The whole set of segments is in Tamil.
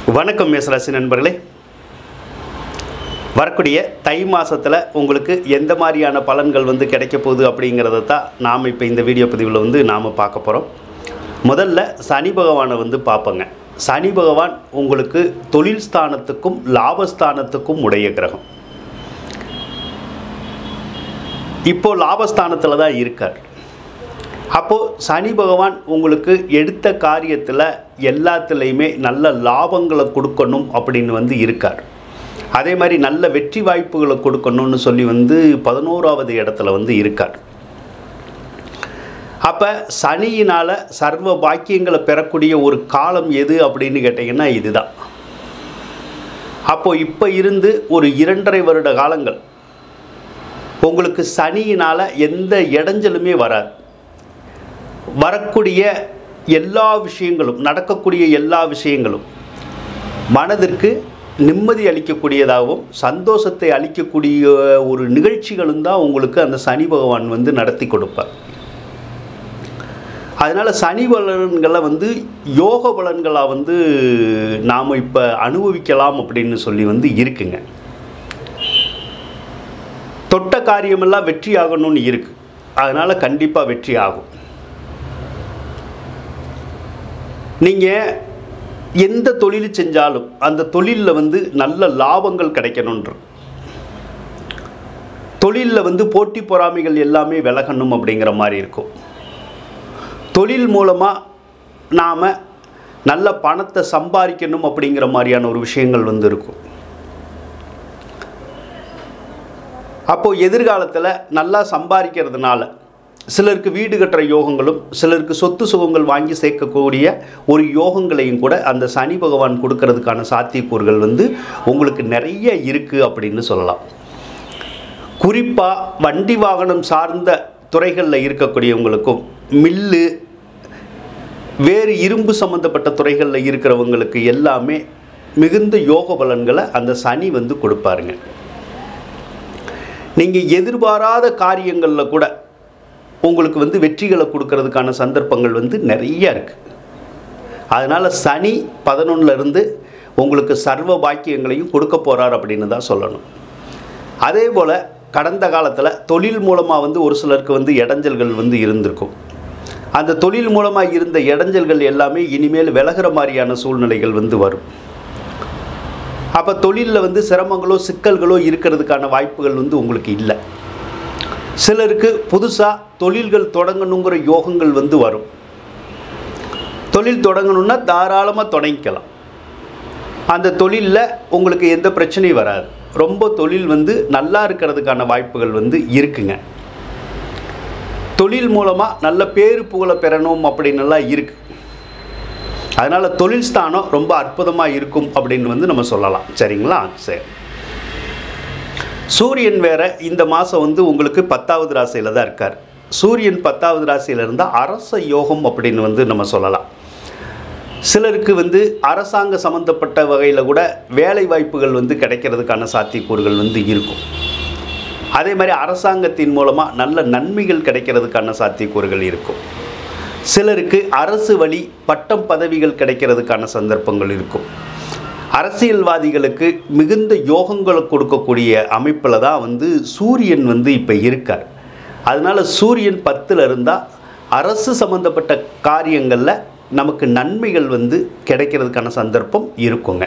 வணக்கம் மேசராசி நண்பர்களே வரக்கூடிய தை மாதத்தில் உங்களுக்கு எந்த மாதிரியான பலன்கள் வந்து கிடைக்க போகுது அப்படிங்கிறத தான் நாம் இப்போ இந்த வீடியோ பதிவில் வந்து நாம் பார்க்க போகிறோம் முதல்ல சனி பகவானை வந்து பார்ப்போங்க சனி பகவான் உங்களுக்கு தொழில் ஸ்தானத்துக்கும் லாபஸ்தானத்துக்கும் உடைய கிரகம் இப்போ லாபஸ்தானத்தில் தான் இருக்கார் அப்போது சனி பகவான் உங்களுக்கு எடுத்த காரியத்தில் எல்லாத்துலேயுமே நல்ல லாபங்களை கொடுக்கணும் அப்படின்னு வந்து இருக்கார் அதே மாதிரி நல்ல வெற்றி வாய்ப்புகளை கொடுக்கணும்னு சொல்லி வந்து பதினோராவது இடத்துல வந்து இருக்கார் அப்போ சனியினால் சர்வ பாக்கியங்களை பெறக்கூடிய ஒரு காலம் எது அப்படின்னு கேட்டிங்கன்னா இதுதான் அப்போ இப்போ இருந்து ஒரு இரண்டரை வருட காலங்கள் உங்களுக்கு சனியினால் எந்த இடைஞ்சலுமே வராது வரக்கூடிய எல்லா விஷயங்களும் நடக்கக்கூடிய எல்லா விஷயங்களும் மனதிற்கு நிம்மதி அளிக்கக்கூடியதாகவும் சந்தோஷத்தை அளிக்கக்கூடிய ஒரு நிகழ்ச்சிகளும் தான் உங்களுக்கு அந்த சனி பகவான் வந்து நடத்தி கொடுப்பார் அதனால் சனி பலன்களை வந்து யோக பலன்களாக வந்து நாம் இப்போ அனுபவிக்கலாம் அப்படின்னு சொல்லி வந்து இருக்குங்க தொட்ட காரியமெல்லாம் வெற்றி ஆகணும்னு இருக்கு அதனால் கண்டிப்பாக வெற்றி ஆகும் நீங்கள் எந்த தொழில் செஞ்சாலும் அந்த தொழிலில் வந்து நல்ல லாபங்கள் கிடைக்கணுன்ற தொழிலில் வந்து போட்டி பொறாமைகள் எல்லாமே விலகணும் அப்படிங்கிற மாதிரி இருக்கும் தொழில் மூலமாக நாம் நல்ல பணத்தை சம்பாதிக்கணும் அப்படிங்கிற மாதிரியான ஒரு விஷயங்கள் வந்து இருக்கும் அப்போது எதிர்காலத்தில் நல்லா சம்பாதிக்கிறதுனால சிலருக்கு வீடு கட்டுற யோகங்களும் சிலருக்கு சொத்து சுகங்கள் வாங்கி சேர்க்கக்கூடிய ஒரு யோகங்களையும் கூட அந்த சனி பகவான் கொடுக்கறதுக்கான சாத்தியக்கூறுகள் வந்து உங்களுக்கு நிறைய இருக்குது அப்படின்னு சொல்லலாம் குறிப்பாக வண்டி வாகனம் சார்ந்த துறைகளில் இருக்கக்கூடியவங்களுக்கும் மில்லு வேறு இரும்பு சம்மந்தப்பட்ட துறைகளில் இருக்கிறவங்களுக்கு எல்லாமே மிகுந்த யோக பலன்களை அந்த சனி வந்து கொடுப்பாருங்க நீங்கள் எதிர்பாராத காரியங்களில் கூட உங்களுக்கு வந்து வெற்றிகளை கொடுக்கறதுக்கான சந்தர்ப்பங்கள் வந்து நிறைய இருக்குது அதனால் சனி பதினொன்னுல இருந்து உங்களுக்கு சர்வ பாக்கியங்களையும் கொடுக்க போகிறார் அப்படின்னு தான் சொல்லணும் அதே போல் கடந்த காலத்தில் தொழில் மூலமாக வந்து ஒரு சிலருக்கு வந்து இடைஞ்சல்கள் வந்து இருந்திருக்கும் அந்த தொழில் மூலமாக இருந்த இடைஞ்சல்கள் எல்லாமே இனிமேல் விலகிற மாதிரியான சூழ்நிலைகள் வந்து வரும் அப்போ தொழிலில் வந்து சிரமங்களோ சிக்கல்களோ இருக்கிறதுக்கான வாய்ப்புகள் வந்து உங்களுக்கு இல்லை சிலருக்கு புதுசாக தொழில்கள் தொடங்கணுங்கிற யோகங்கள் வந்து வரும் தொழில் தொடங்கணுன்னா தாராளமாக தொடங்கிக்கலாம் அந்த தொழிலில் உங்களுக்கு எந்த பிரச்சனையும் வராது ரொம்ப தொழில் வந்து நல்லா இருக்கிறதுக்கான வாய்ப்புகள் வந்து இருக்குங்க தொழில் மூலமாக நல்ல பேரு புகழை பெறணும் அப்படின்னுலாம் இருக்குது அதனால் தொழில் ஸ்தானம் ரொம்ப அற்புதமாக இருக்கும் அப்படின்னு வந்து நம்ம சொல்லலாம் சரிங்களா சரி சூரியன் வேற இந்த மாதம் வந்து உங்களுக்கு பத்தாவது ராசியில் தான் இருக்கார் சூரியன் பத்தாவது ராசியில் இருந்தால் அரச யோகம் அப்படின்னு வந்து நம்ம சொல்லலாம் சிலருக்கு வந்து அரசாங்க சம்மந்தப்பட்ட வகையில் கூட வேலை வாய்ப்புகள் வந்து கிடைக்கிறதுக்கான சாத்தியக்கூறுகள் வந்து இருக்கும் அதே மாதிரி அரசாங்கத்தின் மூலமாக நல்ல நன்மைகள் கிடைக்கிறதுக்கான சாத்தியக்கூறுகள் இருக்கும் சிலருக்கு அரசு வழி பட்டம் பதவிகள் கிடைக்கிறதுக்கான சந்தர்ப்பங்கள் இருக்கும் அரசியல்வாதிகளுக்கு மிகுந்த யோகங்களை கொடுக்கக்கூடிய அமைப்பில் தான் வந்து சூரியன் வந்து இப்போ இருக்கார் அதனால் சூரியன் பத்தில் இருந்தால் அரசு சம்மந்தப்பட்ட காரியங்களில் நமக்கு நன்மைகள் வந்து கிடைக்கிறதுக்கான சந்தர்ப்பம் இருக்குங்க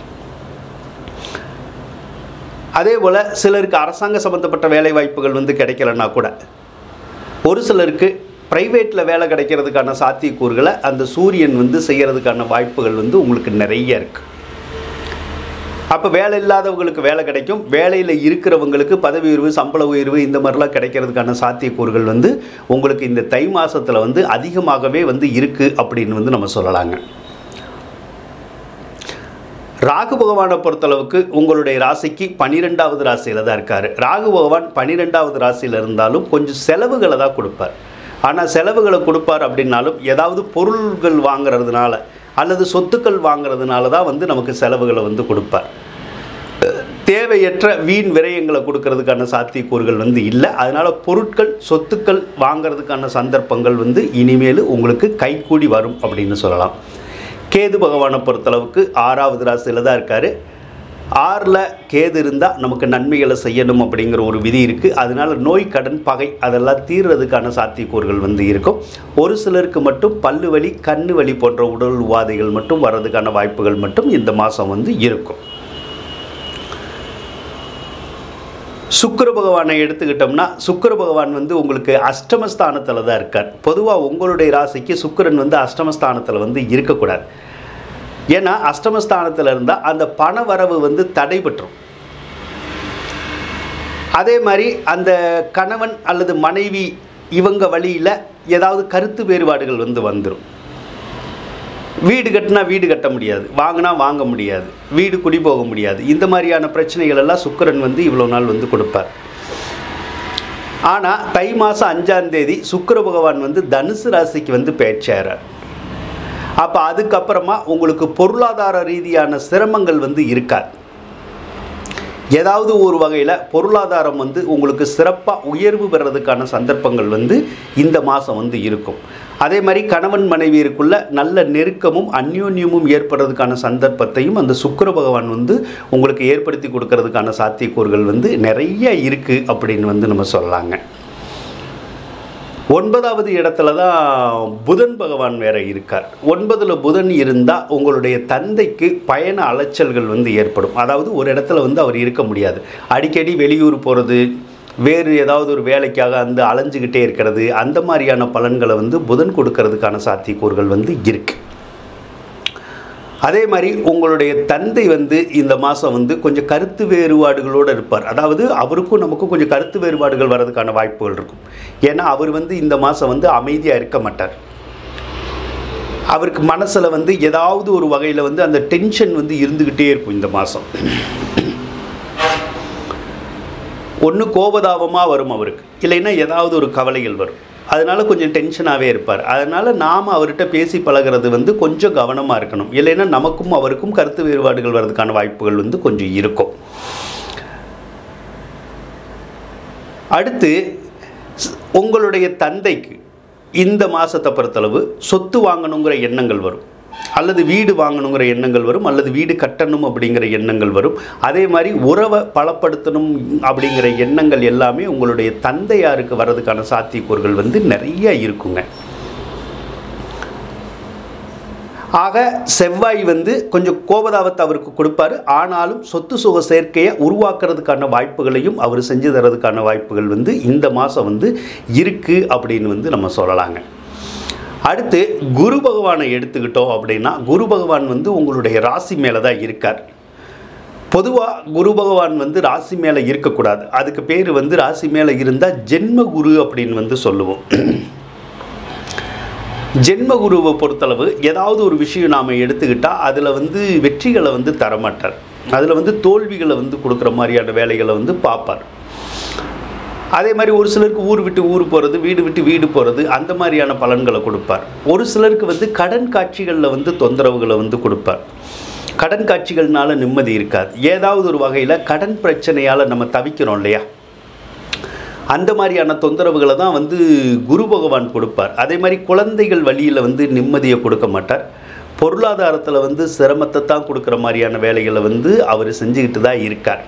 அதே போல் சிலருக்கு அரசாங்க சம்மந்தப்பட்ட வேலை வாய்ப்புகள் வந்து கிடைக்கலன்னா கூட ஒரு சிலருக்கு ப்ரைவேட்டில் வேலை கிடைக்கிறதுக்கான சாத்தியக்கூறுகளை அந்த சூரியன் வந்து செய்கிறதுக்கான வாய்ப்புகள் வந்து உங்களுக்கு நிறைய இருக்குது அப்போ வேலை இல்லாதவங்களுக்கு வேலை கிடைக்கும் வேலையில் இருக்கிறவங்களுக்கு பதவி உயர்வு சம்பள உயர்வு இந்த மாதிரிலாம் கிடைக்கிறதுக்கான சாத்தியக்கூறுகள் வந்து உங்களுக்கு இந்த தை மாதத்தில் வந்து அதிகமாகவே வந்து இருக்குது அப்படின்னு வந்து நம்ம சொல்லலாங்க ராகு பகவானை பொறுத்தளவுக்கு உங்களுடைய ராசிக்கு பன்னிரெண்டாவது ராசியில் தான் இருக்கார் ராகு பகவான் பன்னிரெண்டாவது ராசியில் இருந்தாலும் கொஞ்சம் செலவுகளை தான் கொடுப்பார் ஆனால் செலவுகளை கொடுப்பார் அப்படின்னாலும் ஏதாவது பொருள்கள் வாங்குறதுனால அல்லது சொத்துக்கள் வாங்குறதுனால தான் வந்து நமக்கு செலவுகளை வந்து கொடுப்பார் தேவையற்ற வீண் விரயங்களை கொடுக்கறதுக்கான சாத்தியக்கூறுகள் வந்து இல்லை அதனால் பொருட்கள் சொத்துக்கள் வாங்கிறதுக்கான சந்தர்ப்பங்கள் வந்து இனிமேல் உங்களுக்கு கைகூடி வரும் அப்படின்னு சொல்லலாம் கேது பகவானை பொறுத்தளவுக்கு ஆறாவது ராசியில் தான் இருக்கார் ஆறில் கேது இருந்தால் நமக்கு நன்மைகளை செய்யணும் அப்படிங்கிற ஒரு விதி இருக்குது அதனால நோய் கடன் பகை அதெல்லாம் தீர்றதுக்கான சாத்தியக்கூறுகள் வந்து இருக்கும் ஒரு சிலருக்கு மட்டும் பல்லு வலி கண்ணு வலி போன்ற உடல் உபாதைகள் மட்டும் வர்றதுக்கான வாய்ப்புகள் மட்டும் இந்த மாதம் வந்து இருக்கும் சுக்கிர பகவானை எடுத்துக்கிட்டோம்னா சுக்கிர பகவான் வந்து உங்களுக்கு அஷ்டமஸ்தானத்தில் தான் இருக்கார் பொதுவாக உங்களுடைய ராசிக்கு சுக்கிரன் வந்து அஷ்டமஸ்தானத்தில் வந்து இருக்கக்கூடாது ஏன்னா அஷ்டமஸ்தானத்தில் இருந்தால் அந்த பண வரவு வந்து தடைபட்டுரும் அதே மாதிரி அந்த கணவன் அல்லது மனைவி இவங்க வழியில் ஏதாவது கருத்து வேறுபாடுகள் வந்து வந்துடும் வீடு கட்டினா வீடு கட்ட முடியாது வாங்கினா வாங்க முடியாது வீடு குடி போக முடியாது இந்த மாதிரியான பிரச்சனைகள் எல்லாம் சுக்கிரன் வந்து இவ்வளோ நாள் வந்து கொடுப்பார் ஆனால் தை மாதம் அஞ்சாம் தேதி சுக்கிர பகவான் வந்து தனுசு ராசிக்கு வந்து பேச்சாரார் அப்போ அதுக்கப்புறமா உங்களுக்கு பொருளாதார ரீதியான சிரமங்கள் வந்து இருக்காது ஏதாவது ஒரு வகையில் பொருளாதாரம் வந்து உங்களுக்கு சிறப்பாக உயர்வு பெறதுக்கான சந்தர்ப்பங்கள் வந்து இந்த மாதம் வந்து இருக்கும் அதே மாதிரி கணவன் மனைவியருக்குள்ள நல்ல நெருக்கமும் அந்யோன்யமும் ஏற்படுறதுக்கான சந்தர்ப்பத்தையும் அந்த சுக்கிர பகவான் வந்து உங்களுக்கு ஏற்படுத்தி கொடுக்கறதுக்கான சாத்தியக்கூறுகள் வந்து நிறைய இருக்குது அப்படின்னு வந்து நம்ம சொல்லலாங்க ஒன்பதாவது இடத்துல தான் புதன் பகவான் வேற இருக்கார் ஒன்பதில் புதன் இருந்தால் உங்களுடைய தந்தைக்கு பயண அலைச்சல்கள் வந்து ஏற்படும் அதாவது ஒரு இடத்துல வந்து அவர் இருக்க முடியாது அடிக்கடி வெளியூர் போகிறது வேறு ஏதாவது ஒரு வேலைக்காக வந்து அலைஞ்சுக்கிட்டே இருக்கிறது அந்த மாதிரியான பலன்களை வந்து புதன் கொடுக்கறதுக்கான சாத்தியக்கூறுகள் வந்து இருக்குது அதே மாதிரி உங்களுடைய தந்தை வந்து இந்த மாதம் வந்து கொஞ்சம் கருத்து வேறுபாடுகளோடு இருப்பார் அதாவது அவருக்கும் நமக்கும் கொஞ்சம் கருத்து வேறுபாடுகள் வர்றதுக்கான வாய்ப்புகள் இருக்கும் ஏன்னா அவர் வந்து இந்த மாதம் வந்து அமைதியாக இருக்க மாட்டார் அவருக்கு மனசில் வந்து ஏதாவது ஒரு வகையில் வந்து அந்த டென்ஷன் வந்து இருந்துக்கிட்டே இருக்கும் இந்த மாதம் ஒன்று கோபதாபமாக வரும் அவருக்கு இல்லைன்னா ஏதாவது ஒரு கவலைகள் வரும் அதனால கொஞ்சம் டென்ஷனாகவே இருப்பார் அதனால் நாம் அவர்கிட்ட பேசி பழகிறது வந்து கொஞ்சம் கவனமாக இருக்கணும் இல்லைன்னா நமக்கும் அவருக்கும் கருத்து வேறுபாடுகள் வர்றதுக்கான வாய்ப்புகள் வந்து கொஞ்சம் இருக்கும் அடுத்து ஸ்- உங்களுடைய தந்தைக்கு இந்த மாதத்தை பொறுத்தளவு சொத்து வாங்கணுங்கிற எண்ணங்கள் வரும் அல்லது வீடு வாங்கணுங்கிற எண்ணங்கள் வரும் அல்லது வீடு கட்டணும் அப்படிங்கிற எண்ணங்கள் வரும் அதே மாதிரி உறவை பலப்படுத்தணும் அப்படிங்கிற எண்ணங்கள் எல்லாமே உங்களுடைய தந்தையாருக்கு வர்றதுக்கான சாத்தியக்கூறுகள் வந்து நிறைய இருக்குங்க ஆக செவ்வாய் வந்து கொஞ்சம் கோபதாபத்தை அவருக்கு கொடுப்பாரு ஆனாலும் சொத்து சுக சேர்க்கையை உருவாக்குறதுக்கான வாய்ப்புகளையும் அவர் செஞ்சு தரதுக்கான வாய்ப்புகள் வந்து இந்த மாதம் வந்து இருக்குது அப்படின்னு வந்து நம்ம சொல்லலாங்க அடுத்து குரு பகவானை எடுத்துக்கிட்டோம் அப்படின்னா குரு பகவான் வந்து உங்களுடைய ராசி மேலே தான் இருக்கார் பொதுவாக குரு பகவான் வந்து ராசி மேலே இருக்கக்கூடாது அதுக்கு பேர் வந்து ராசி மேலே இருந்தால் ஜென்ம குரு அப்படின்னு வந்து சொல்லுவோம் ஜென்ம குருவை பொறுத்தளவு ஏதாவது ஒரு விஷயம் நாம் எடுத்துக்கிட்டால் அதில் வந்து வெற்றிகளை வந்து தரமாட்டார் அதில் வந்து தோல்விகளை வந்து கொடுக்குற மாதிரியான வேலைகளை வந்து பார்ப்பார் அதே மாதிரி ஒரு சிலருக்கு ஊர் விட்டு ஊர் போகிறது வீடு விட்டு வீடு போகிறது அந்த மாதிரியான பலன்களை கொடுப்பார் ஒரு சிலருக்கு வந்து கடன் காட்சிகளில் வந்து தொந்தரவுகளை வந்து கொடுப்பார் கடன் காட்சிகள்னால நிம்மதி இருக்காது ஏதாவது ஒரு வகையில் கடன் பிரச்சனையால் நம்ம தவிக்கிறோம் இல்லையா அந்த மாதிரியான தொந்தரவுகளை தான் வந்து குரு பகவான் கொடுப்பார் அதே மாதிரி குழந்தைகள் வழியில் வந்து நிம்மதியை கொடுக்க மாட்டார் பொருளாதாரத்தில் வந்து சிரமத்தை தான் கொடுக்குற மாதிரியான வேலைகளை வந்து அவர் செஞ்சுக்கிட்டு தான் இருக்கார்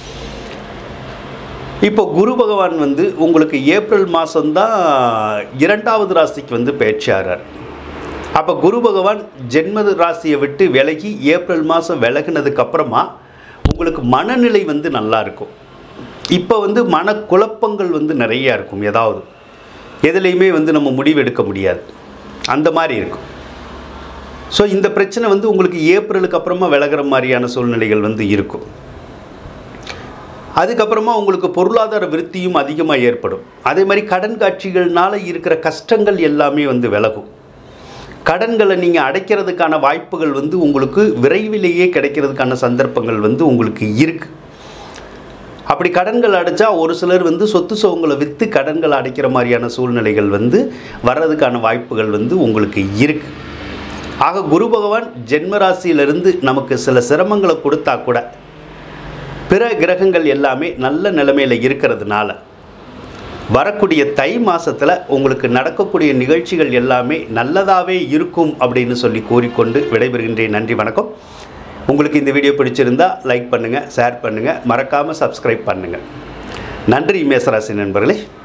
இப்போ குரு பகவான் வந்து உங்களுக்கு ஏப்ரல் மாதம்தான் இரண்டாவது ராசிக்கு வந்து பயிற்சியாகிறார் அப்போ குரு பகவான் ஜென்ம ராசியை விட்டு விலகி ஏப்ரல் மாதம் விலகினதுக்கு அப்புறமா உங்களுக்கு மனநிலை வந்து நல்லா இருக்கும் இப்போ வந்து மனக்குழப்பங்கள் வந்து நிறையா இருக்கும் ஏதாவது எதுலேயுமே வந்து நம்ம முடிவு எடுக்க முடியாது அந்த மாதிரி இருக்கும் ஸோ இந்த பிரச்சனை வந்து உங்களுக்கு ஏப்ரலுக்கு அப்புறமா விலகிற மாதிரியான சூழ்நிலைகள் வந்து இருக்கும் அதுக்கப்புறமா உங்களுக்கு பொருளாதார விருத்தியும் அதிகமாக ஏற்படும் அதே மாதிரி கடன் காட்சிகள்னால இருக்கிற கஷ்டங்கள் எல்லாமே வந்து விலகும் கடன்களை நீங்கள் அடைக்கிறதுக்கான வாய்ப்புகள் வந்து உங்களுக்கு விரைவிலேயே கிடைக்கிறதுக்கான சந்தர்ப்பங்கள் வந்து உங்களுக்கு இருக்குது அப்படி கடன்கள் அடைச்சா ஒரு சிலர் வந்து சொத்து சுகங்களை விற்று கடன்கள் அடைக்கிற மாதிரியான சூழ்நிலைகள் வந்து வர்றதுக்கான வாய்ப்புகள் வந்து உங்களுக்கு இருக்குது ஆக குரு பகவான் ஜென்மராசியிலிருந்து நமக்கு சில சிரமங்களை கொடுத்தா கூட பிற கிரகங்கள் எல்லாமே நல்ல நிலைமையில் இருக்கிறதுனால வரக்கூடிய தை மாதத்தில் உங்களுக்கு நடக்கக்கூடிய நிகழ்ச்சிகள் எல்லாமே நல்லதாகவே இருக்கும் அப்படின்னு சொல்லி கூறிக்கொண்டு விடைபெறுகின்றேன் நன்றி வணக்கம் உங்களுக்கு இந்த வீடியோ பிடிச்சிருந்தா லைக் பண்ணுங்கள் ஷேர் பண்ணுங்கள் மறக்காமல் சப்ஸ்கிரைப் பண்ணுங்கள் நன்றி மேசராசி நண்பர்களே